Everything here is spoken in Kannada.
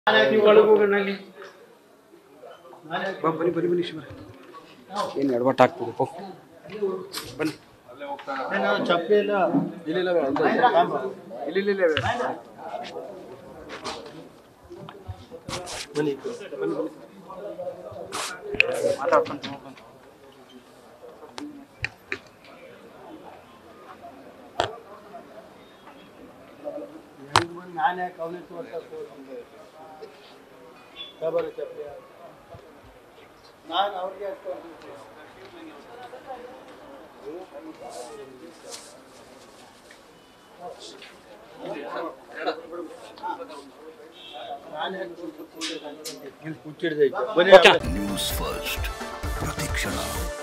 ನೀವು ಒಳಗೆ ಹೋಗೋಣ ಅಲ್ಲಿ ಬಾ ಬನ್ನಿ ಬನ್ನಿ ಬನ್ನಿ ಶಿವರ ಏನು ಎಡವಟ್ಟು ಆಗ್ತದೆ ಪೋ ಬನ್ನಿ ಚಪ್ಪಲಿ ಇಲ್ಲ ಇಲ್ಲ ಇಲ್ಲ ಬೇಡ, ಅಂದ ಇಲ್ಲ ಇಲ್ಲ ಇಲ್ಲ ಬೇಡ. ಬನ್ನಿ ಮಾತಾಡ್ಕೊಂಡು ಹೋಗ್ಬನ್ನಿ. ನಾನು ಯಾಕೆ ಅವನೇ ತೋರ್ಸಕ್ಕೆ ಖಬರ ಚಪ್ಪಲಿ ನಾನು ಅವ್ರಿಗೆ ನಾನು ಕೂಚಿಡ್ದೈತೆ ಬನ್ನಿ ಓಕೆ ನ್ಯೂಸ್ ಫಸ್ಟ್ ಪ್ರತಿಕ್ಷಣ